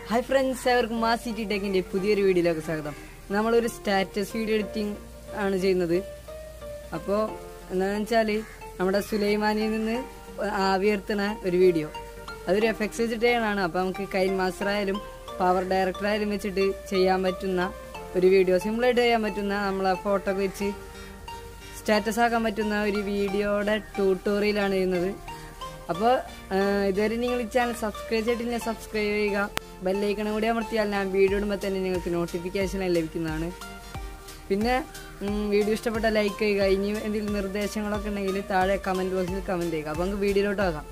hi friends എവർക്കും മാ city ടെക്കിന്റെ പുതിയൊരു വീഡിയോയിലേക്ക് സ്വാഗതം നമ്മളൊരു സ്റ്റാറ്റസ് വീഡിയോ എഡിറ്റിംഗ് ആണ് ചെയ്യുന്നത് അപ്പോൾ എന്താണെന്ന് വെച്ചാൽ നമ്മുടെ സുലൈമാനിയിൽ നിന്ന് ആവിയർത്തുന്ന ഒരു വീഡിയോ അതൊരു എഫക്ട്സ് വെച്ചിട്ട് ചെയ്യണതാണ് അപ്പോൾ നമുക്ക് കൈൻ മാസ്റ്റർ ആയാലും പവർ ഡയറക്ടർ ആയാലും വെച്ചിട്ട് ചെയ്യാൻ പറ്റുന്ന ഒരു വീഡിയോ സിമ്പിളായിട്ട് ചെയ്യാൻ പറ്റുന്ന നമ്മളെ ഫോട്ടോ ഒക്കെ വെച്ച് സ്റ്റാറ്റസ് ആക്കാൻ പറ്റുന്ന ഒരു വീഡിയോയുടെ ട്യൂട്ടോറിയലാണ് ചെയ്യുന്നത് അപ്പോൾ ഇതുവരെ നിങ്ങൾ ഈ ചാനൽ സബ്സ്ക്രൈബ് ചെയ്തിട്ടില്ല സബ്സ്ക്രൈബ് ചെയ്യുക ബെല്ലൈക്കണം കൂടി അമർത്തിയാൽ ഞാൻ വീഡിയോ ഇടുമ്പോൾ തന്നെ നിങ്ങൾക്ക് നോട്ടിഫിക്കേഷൻ ലഭിക്കുന്നതാണ് പിന്നെ ഉം, വീഡിയോ ഇഷ്ടപ്പെട്ട ലൈക്ക് ചെയ്യുക ഇനി എന്തെങ്കിലും നിർദ്ദേശങ്ങളൊക്കെ ഉണ്ടെങ്കിൽ താഴെ കമൻറ്റ് ബോക്സിൽ കമൻറ്റ് ചെയ്യുക അപ്പോൾ നമുക്ക് വീഡിയോയിലോട്ട് ആകാം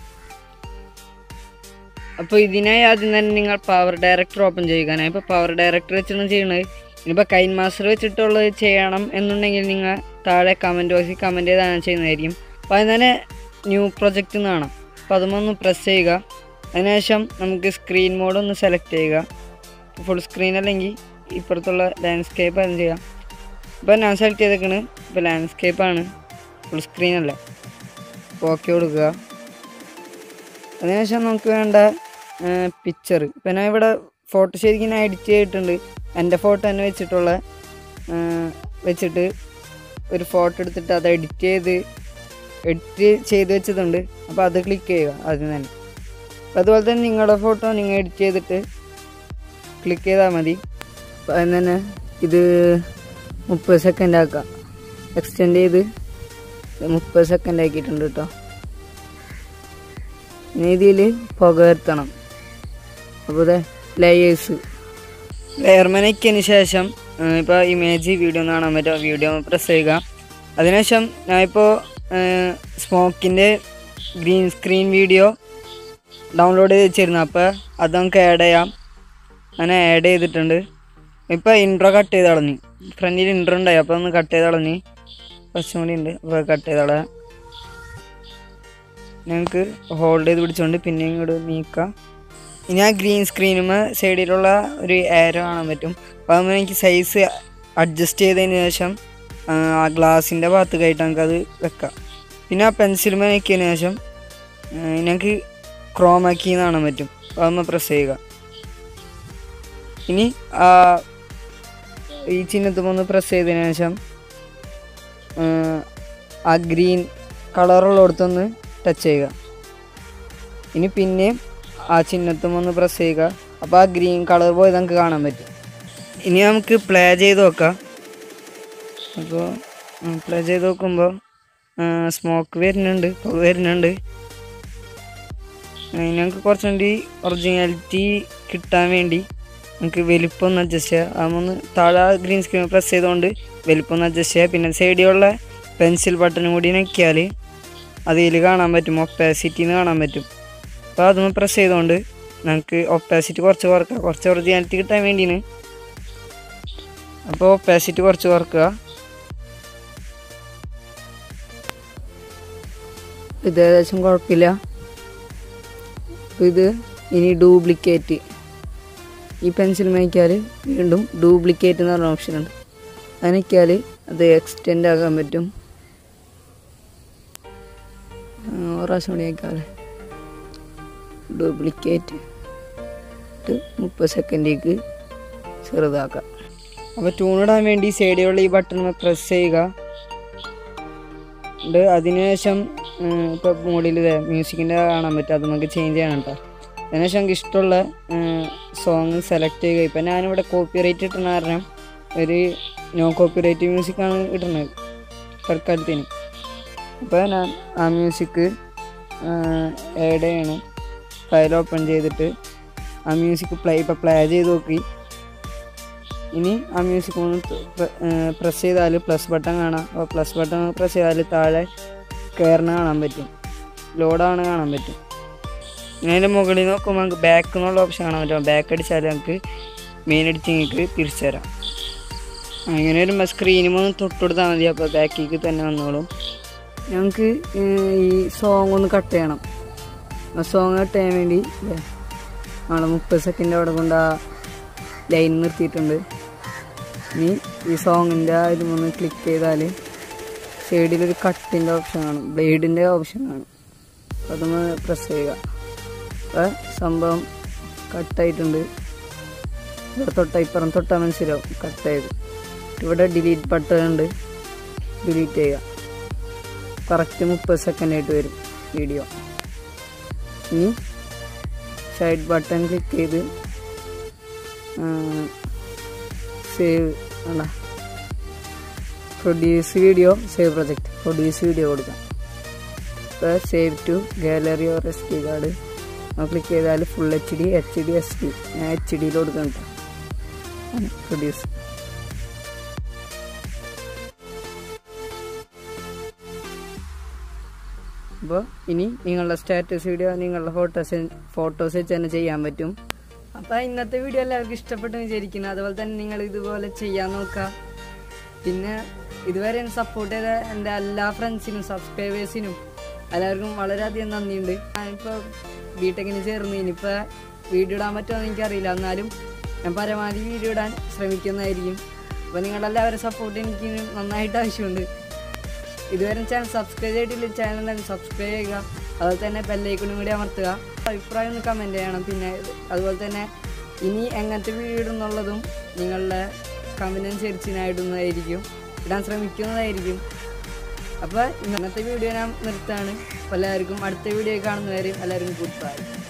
അപ്പോൾ ഇതിനായി ആദ്യം തന്നെ നിങ്ങൾ പവർ ഡയറക്ടർ ഓപ്പൺ ചെയ്യുക ഞാൻ ഇപ്പോൾ പവർ ഡയറക്ടർ വെച്ചാണ് ചെയ്യുന്നത് ഇനിയിപ്പോൾ കൈൻ മാസ്റ്റർ വെച്ചിട്ടുള്ളത് ചെയ്യണം എന്നുണ്ടെങ്കിൽ നിങ്ങൾ താഴെ കമൻറ്റ് ബോക്സിൽ കമൻറ്റ് ചെയ്താണ് ചെയ്യുന്നതായിരിക്കും അപ്പോൾ അതിന് തന്നെ ന്യൂ പ്രൊജക്റ്റ് എന്ന് കാണാം അപ്പോൾ അതുമൊന്ന് പ്രസ് ചെയ്യുക അതിനുശേഷം നമുക്ക് സ്ക്രീൻ മോഡ് ഒന്ന് സെലക്ട് ചെയ്യുക ഫുൾ സ്ക്രീൻ അല്ലെങ്കിൽ ഇപ്പുറത്തുള്ള ലാൻഡ്സ്കേപ്പ് അതും ചെയ്യാം ഇപ്പോൾ ഞാൻ സെലക്ട് ചെയ്തേക്കണ് ഇപ്പോൾ ലാൻഡ്സ്കേപ്പാണ് ഫുൾ സ്ക്രീൻ അല്ല ഓക്കെ കൊടുക്കുക അതിനുശേഷം നമുക്ക് വേണ്ട പിക്ചർ ഇപ്പം ഞാൻ ഇവിടെ ഫോട്ടോ ശരിക്കും ഞാൻ എഡിറ്റ് ചെയ്തിട്ടുണ്ട് എൻ്റെ ഫോട്ടോ തന്നെ വെച്ചിട്ടുള്ള ആ, വെച്ചിട്ട് ഒരു ഫോട്ടോ എടുത്തിട്ട് അത് എഡിറ്റ് ചെയ്ത് എഡിറ്റ് ചെയ്ത് വെച്ചതുണ്ട് അപ്പോൾ അത് ക്ലിക്ക് ചെയ്യുക ആദ്യം തന്നെ അപ്പോൾ അതുപോലെ തന്നെ നിങ്ങളുടെ ഫോട്ടോ നിങ്ങൾ എഡിറ്റ് ചെയ്തിട്ട് ക്ലിക്ക് ചെയ്താൽ മതി അപ്പോൾ അതിന് തന്നെ ഇത് മുപ്പത് സെക്കൻഡ് ആക്കാം എക്സ്റ്റെൻഡ് ചെയ്ത് മുപ്പത് സെക്കൻഡ് ആക്കിയിട്ടുണ്ട് കേട്ടോ ഇനി ഇതിൽ പുക വരുത്തണം അപ്പോൾ ഇത് ലെയേഴ്സ് ലെയർ മനയ്ക്കതിന് ശേഷം ഇപ്പോൾ ഇമേജ് വീഡിയോ ഒന്ന് കാണാൻ പറ്റും വീഡിയോ പ്രസ് ചെയ്യുക അതിനുശേഷം ഞാനിപ്പോൾ സ്മോക്കിൻ്റെ ഗ്രീൻ സ്ക്രീൻ വീഡിയോ ഡൗൺലോഡ് ചെയ്ത് വെച്ചിരുന്നു അപ്പോൾ അത് നമുക്ക് ആഡ് ചെയ്യാം അങ്ങനെ ആഡ് ചെയ്തിട്ടുണ്ട് ഇപ്പോൾ ഇൻട്രോ കട്ട് ചെയ്ത് കളഞ്ഞു ഫ്രണ്ടിൽ ഇൻട്രോ ഉണ്ടായി അപ്പോൾ ഒന്ന് കട്ട് ചെയ്ത് കളഞ്ഞ് കുറച്ചും കൂടി ഉണ്ട് അപ്പോൾ കട്ട് ചെയ്ത് കളയാം ഞങ്ങൾക്ക് ഹോൾഡ് ചെയ്ത് പിടിച്ചുകൊണ്ട് പിന്നെ ഇങ്ങോട്ട് നീക്കാം ഇനി ആ ഗ്രീൻ സ്ക്രീനുമേ സൈഡിലുള്ള ഒരു ആരോ കാണാൻ പറ്റും അപ്പോൾ അതൊന്ന് എനിക്ക് സൈസ് അഡ്ജസ്റ്റ് ചെയ്തതിന് ശേഷം ആ, ആ ഗ്ലാസിൻ്റെ ഭാഗത്ത് കയറ്റി നമുക്കത് വെക്കാം പിന്നെ ആ പെൻസിലുമേ നോക്കിയതിന് ശേഷം ആ, ഞങ്ങൾക്ക് ക്രോമാക്കി എന്ന് കാണാൻ പറ്റും അപ്പോൾ അതൊന്ന് പ്രസ് ചെയ്യുക ഇനി ആ ഈ ചിഹ്നത്തും ഒന്ന് പ്രസ് ചെയ്തതിന് ശേഷം ആ, ആ ഗ്രീൻ കളറുള്ളിടത്തൊന്ന് ടച്ച് ചെയ്യുക ഇനി പിന്നെയും ആ ചിഹ്നത്തും ഒന്ന് പ്രസ് ചെയ്യുക അപ്പോൾ ആ ഗ്രീൻ കളർ പോയത് നമുക്ക് കാണാൻ പറ്റും ഇനി നമുക്ക് പ്ലേ ചെയ്ത് നോക്കാം അപ്പോൾ പ്ലേ ചെയ്ത് നോക്കുമ്പോൾ സ്മോക്ക് വരുന്നുണ്ട് പുക വരുന്നുണ്ട് ആ, ഞങ്ങൾക്ക് കുറച്ചും കൂടി ഒറിജിനാലിറ്റി കിട്ടാൻ വേണ്ടി നമുക്ക് വലിപ്പം ഒന്ന് അഡ്ജസ്റ്റ് ചെയ്യാം അതൊന്ന് താഴെ ഗ്രീൻ സ്ക്രീൻ പ്രസ് ചെയ്തുകൊണ്ട് വലിപ്പം ഒന്ന് അഡ്ജസ്റ്റ് ചെയ്യാം പിന്നെ സൈഡിലുള്ള പെൻസിൽ ബട്ടൺ കൂടി ഞെക്കിയാൽ അതിൽ കാണാൻ പറ്റും ഒപ്പാസിറ്റി എന്ന് കാണാൻ പറ്റും അപ്പോൾ അതൊന്ന് പ്രസ് ചെയ്തുകൊണ്ട് നമുക്ക് ഒപ്പാസിറ്റി കുറച്ച് കുറക്കുക കുറച്ച് ഒറിജിനാലിറ്റി കിട്ടാൻ വേണ്ടിയാണ് അപ്പോൾ ഒപ്പാസിറ്റി കുറച്ച് കുറക്കുക ഇത് ഏകദേശം കുഴപ്പമില്ല അപ്പോൾ ഇത് ഇനി ഡ്യൂപ്ലിക്കേറ്റ് ഈ പെൻസിൽ മേക്കിയാൽ വീണ്ടും ഡ്യൂപ്ലിക്കേറ്റ് എന്ന് പറഞ്ഞ ഓപ്ഷൻ ഉണ്ട് അതിനൊക്കെയാൽ അത് എക്സ്റ്റെൻഡ് ആക്കാൻ പറ്റും ആ, ഒരു പ്രാവശ്യം കൂടി ആക്കാല്ലേ ഡ്യൂപ്ലിക്കേറ്റ് ഇട്ട് മുപ്പത് സെക്കൻഡിലേക്ക് ചെറുതാക്കാം അപ്പോൾ ട്യൂണിടാൻ വേണ്ടി സൈഡിലുള്ള ഈ ബട്ടൺ പ്രസ് ചെയ്യുക ഉണ്ട് അതിനുശേഷം ഇപ്പോൾ മുകളിൽ മ്യൂസിക്കിൻ്റെ കാണാൻ പറ്റും അത് നമുക്ക് ചേഞ്ച് ചെയ്യണം കേട്ടോ അതിനുശേഷം നമുക്ക് ഇഷ്ടമുള്ള സോങ് സെലക്ട് ചെയ്യുക ഇപ്പം ഞാനിവിടെ കോപ്പി റേറ്റ് ഇട്ടുന്ന കാരണം ഒരു നോ കോപ്പി റേറ്റ് മ്യൂസിക്കാണ് ഇടുന്നത് തൽക്കാലത്തിന് അപ്പോൾ ഞാൻ ആ മ്യൂസിക് ആഡ് ചെയ്യണം ഫയൽ ഓപ്പൺ ചെയ്തിട്ട് ആ മ്യൂസിക് പ്ലേ ഇപ്പോൾ പ്ലേ ചെയ്ത് നോക്കി ഇനി ആ മ്യൂസിക് ഒന്ന് പ്രസ് ചെയ്താൽ പ്ലസ് ബട്ടൺ കാണാം അപ്പോൾ പ്ലസ് ബട്ടൺ പ്രസ് ചെയ്താൽ താഴെ കയറണ കാണാൻ പറ്റും ലോഡാണ് കാണാൻ പറ്റും ഇനി അതിൻ്റെ മുകളിൽ നോക്കുമ്പോൾ നമുക്ക് ബാക്ക് എന്നുള്ള ഓപ്ഷൻ കാണാൻ പറ്റും ബാക്ക് അടിച്ചാൽ നമുക്ക് മെയിൻ എഡിറ്റിങ്ങിക്ക് തിരിച്ചു തരാം അങ്ങനെ വരുമ്പോൾ സ്ക്രീനും ഒന്ന് തൊട്ടുകൊടുത്താൽ മതി അപ്പോൾ ബാക്കിലേക്ക് തന്നെ വന്നോളും ഞങ്ങൾക്ക് ഈ സോങ് ഒന്ന് കട്ട് ചെയ്യണം ആ സോങ് കട്ട് ചെയ്യാൻ വേണ്ടി ഇല്ലേ, നമ്മളെ മുപ്പത് സെക്കൻഡ് അവിടെ കൊണ്ട് ആ ലൈൻ നിർത്തിയിട്ടുണ്ട് ഇനി ഈ സോങ്ങിൻ്റെ ഇതൊന്ന് ക്ലിക്ക് ചെയ്താൽ സൈഡിലൊരു കട്ടിൻ്റെ ഓപ്ഷൻ കാണും ബ്ലേഡിൻ്റെ ഓപ്ഷൻ കാണും അപ്പോൾ അതൊന്ന് പ്രസ് ചെയ്യുക അപ്പോൾ സംഭവം കട്ടായിട്ടുണ്ട് ഇവിടെ തൊട്ട ഇപ്പുറം തൊട്ടാൽ മനസ്സിലാവും കട്ടായത് ഇവിടെ ഡിലീറ്റ് ബട്ടൺ ഉണ്ട് ഡിലീറ്റ് ചെയ്യുക കറക്റ്റ് മുപ്പത് സെക്കൻഡ് ആയിട്ട് വരും വീഡിയോ ഇനി സൈഡ് ബട്ടൺ ക്ലിക്ക് ചെയ്ത് സേവ് അല്ല produce video save project produce video കൊടുക്കാം ഇപ്പോൾ save to gallery or S D card നമ്മൾ ക്ലിക്ക് ചെയ്താൽ full H D H D S D ഞാൻ എച്ച് ഡിയിൽ കൊടുക്കണം കേട്ടോ പ്രൊഡ്യൂസ് അപ്പോൾ ഇനി നിങ്ങളുടെ സ്റ്റാറ്റസ് വീഡിയോ നിങ്ങളുടെ ഫോട്ടോസ് ഫോട്ടോസ് വെച്ച് തന്നെ ചെയ്യാൻ പറ്റും അപ്പോൾ ഇന്നത്തെ വീഡിയോ എല്ലാവർക്കും ഇഷ്ടപ്പെട്ടു വിചാരിക്കുന്നു അതുപോലെ തന്നെ നിങ്ങൾ ഇതുപോലെ ചെയ്യാൻ നോക്കുക പിന്നെ ഇതുവരെ എന്നെ സപ്പോർട്ട് ചെയ്ത എൻ്റെ എല്ലാ ഫ്രണ്ട്സിനും സബ്സ്ക്രൈബേഴ്സിനും എല്ലാവർക്കും വളരെയധികം നന്ദിയുണ്ട് ഞാനിപ്പോൾ ബിടെക്കിന് ചേർന്ന് ഇനിയിപ്പോൾ വീഡിയോ ഇടാൻ പറ്റുമോ എന്ന് എനിക്കറിയില്ല എന്നാലും ഞാൻ പരമാവധി വീഡിയോ ഇടാൻ ശ്രമിക്കുന്നതായിരിക്കും അപ്പോൾ നിങ്ങളെല്ലാവരും സപ്പോർട്ട് എനിക്ക് നന്നായിട്ട് ആവശ്യമുണ്ട് ഇതുവരെ ചാനൽ സബ്സ്ക്രൈബ് ചെയ്തിട്ടില്ല ചാനൽ സബ്സ്ക്രൈബ് ചെയ്യുക അതുപോലെ തന്നെ ബെല്ലൈക്കണും കൂടി അമർത്തുക അഭിപ്രായം ഒന്ന് കമൻറ്റ് ചെയ്യണം പിന്നെ അതുപോലെ തന്നെ ഇനി എങ്ങനത്തെ വീഡിയോ ഇടുന്നുള്ളതും നിങ്ങളുടെ കമൻറ്റ് അനുസരിച്ച് ഞാൻ ഇടുന്നതായിരിക്കും ഇടാൻ ശ്രമിക്കുന്നതായിരിക്കും അപ്പോൾ ഇന്നത്തെ വീഡിയോ ഞാൻ നിർത്താണ് അപ്പോൾ എല്ലാവർക്കും അടുത്ത വീഡിയോ കാണുന്നവരെയും എല്ലാവർക്കും ഗുഡ് ബൈ